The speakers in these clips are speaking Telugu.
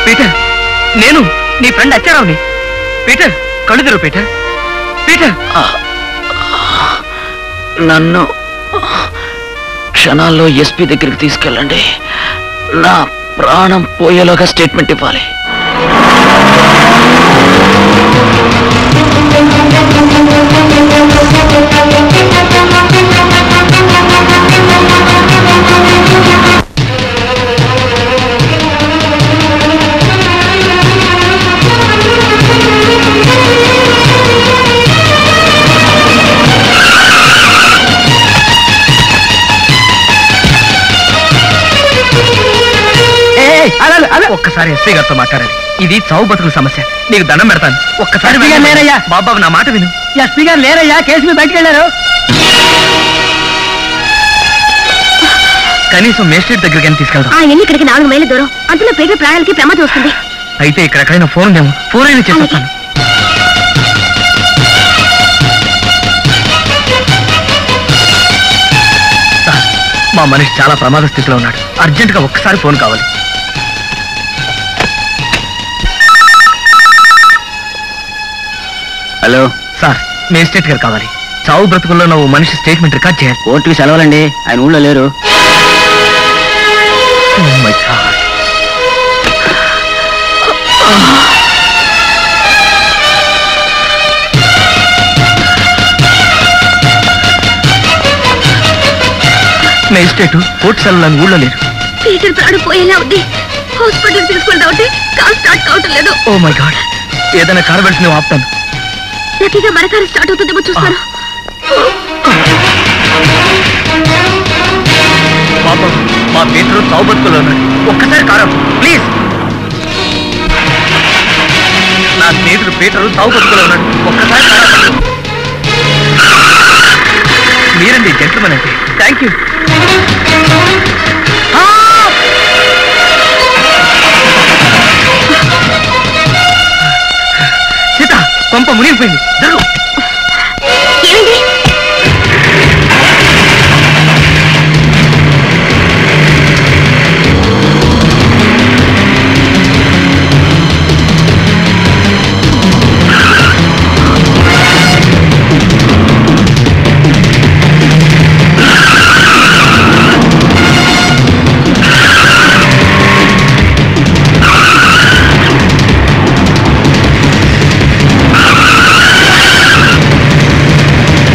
పీటర్ నేను నీ ఫ్రెండ్ అచ్చారావుని పీటర్ కళ్ళు తెరువు పీటర్ పీటర్ నన్ను క్షణాల్లో ఎస్పీ దగ్గరికి తీసుకెళ్ళండి నా ప్రాణం పోయేలోగా స్టేట్మెంట్ ఇవ్వాలి ఒక్కసారి ఎస్పీ గారితో మాట్లాడాలి ఇది చావు బతుకుల సమస్య నీకు దండం పెడతాను ఒక్కసారి ఎస్పీ గారు లేరయ్యా. బాబాబు నా మాట విను ఎస్పీ గారు లేరయ్యా కేసు మీద బయటకు వెళ్ళారు కనీసం మేస్ట్రేట్ దగ్గరికి తీసుకెళ్దాం ఆ ఇల్లు ఇక్కడికి నాలుగు మైళ్ళ దూరం అందులో పేద ప్రాణాలకి ప్రమాదం వస్తుంది అయితే ఇక్కడ ఎక్కడైనా ఫోన్ ఉందేమో ఫోన్ అయినా చేసేస్తాను సార్, మా మనిషి చాలా ప్రమాద స్థితిలో ఉన్నాడు అర్జెంట్ గా ఒక్కసారి ఫోన్ కావాలి హలో సార్ మేజిస్ట్రేట్ గారు కావాలి చావు బ్రతుకుల్లో నువ్వు మనిషి స్టేట్మెంట్ రికార్డ్ చేయాలి కోర్టుకి సెలవులండి ఆయన ఊళ్ళో లేరు Oh my God. Magistrate court సెలవులను ఊళ్ళో లేరు పీటర్ ప్రాణం పోయేలా ఉంది హాస్పిటల్ తీసుకుంటా ఉంటే కాల్ స్టార్ట్ కావటం లేదు ఓ మై గాడ్ ఏదైనా కారు వెళ్తే నువ్వు ఆపుతాను లక్కీగా మన కారు స్టార్ట్ అవుతుందేమో చూస్తాను పాపం మా పీటరు చావు బతుకుల్లో ఉన్నాడు ఒక్కసారి కారు ప్లీజ్ నా స్నేహితుడు పీటరు చావు బతుకుల్లో ఉన్నాడు ఒక్కసారి కారు ఆపు. మీరండి జెంట్మన్ అంటే థ్యాంక్ యూ సీత కొంప మునిగిపోయింది జరుగు ఏమైంది ఆ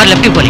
కార్ లెఫ్ట్ పోలి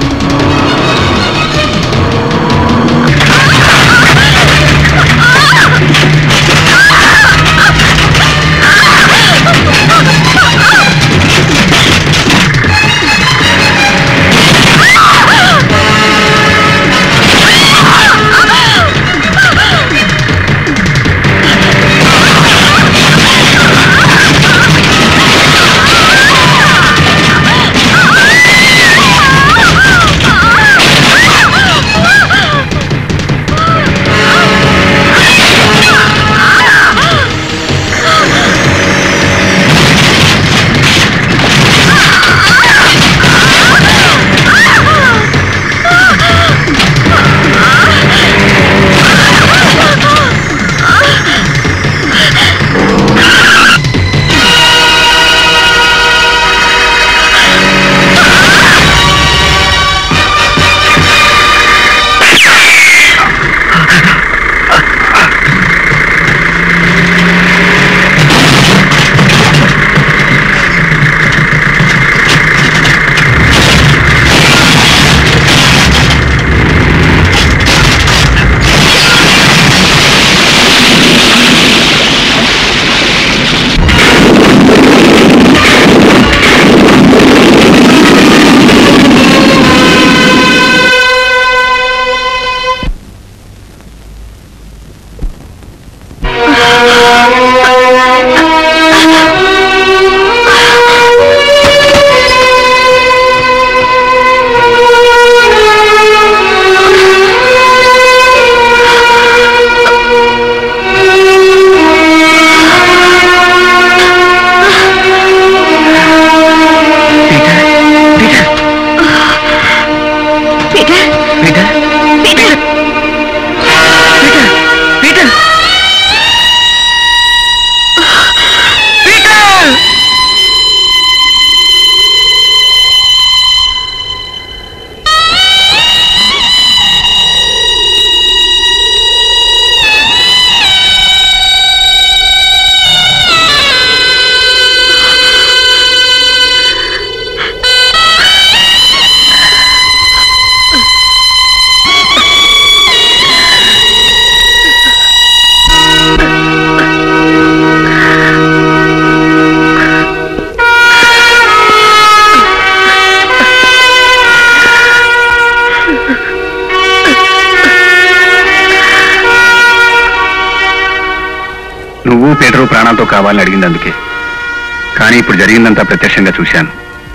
Peter Peter Peter Peter Peter Peter నువ్వు పీటరు ప్రాణాలతో కావాలని అడిగింది అందుకే కానీ ఇప్పుడు జరిగిందంతా ప్రత్యక్షంగా చూశాను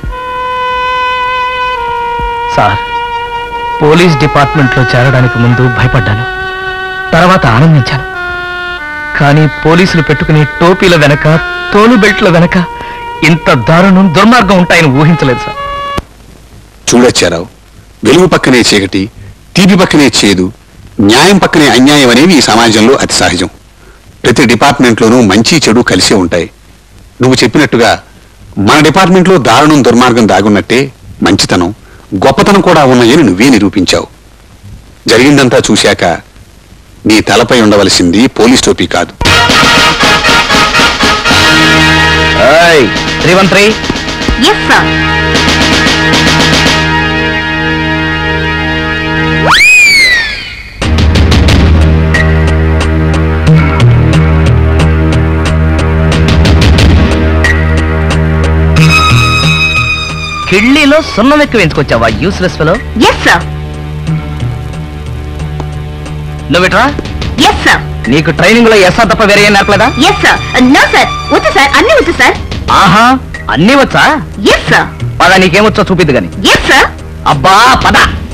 సార్ పోలీస్ డిపార్ట్మెంట్లో చేరడానికి ముందు భయపడ్డాను తర్వాత ఆనందించాను కానీ పోలీసులు పెట్టుకునే టోపీల వెనక తోలు బెల్ట్ల వెనక ఇంత దారుణం దుర్మార్గం ఉంటాయని ఊహించలేదు సార్ చూడొచ్చారావు వెలుగు పక్కనే చీకటి తీపి పక్కనే చేదు న్యాయం పక్కనే అన్యాయం అనేవి ఈ సమాజంలో అతి సహజం ప్రతి డిపార్ట్మెంట్లోనూ మంచి చెడు కలిసే ఉంటాయి నువ్వు చెప్పినట్టుగా మన డిపార్ట్మెంట్లో దారుణం దుర్మార్గం దాగున్నట్టే మంచితనం గొప్పతనం కూడా ఉన్నాయని నువ్వే నిరూపించావు జరిగిందంతా చూశాక నీ తలపై ఉండవలసింది పోలీస్ టోపీ కాదు three one three yes sir కిళ్ళీలో సున్నం ఎక్కువ ఎంచుకొచ్చావా యూస్లెస్ ఫెలో ఎస్ సార్ నువ్విట్రా ఎస్ సార్ నీకు ట్రైనింగ్ లో ఎస్ఆర్ తప్ప వేరే ఏం నేర్పలేదా ఎస్ సార్ నో సార్ వద్దు సార్ అన్ని వద్దు సార్ ఆహా అన్నీ వచ్చా ఎస్ సార్ పద నీకేమొచ్చో చూపిద్దు గాని ఎస్ సార్ అబ్బా పద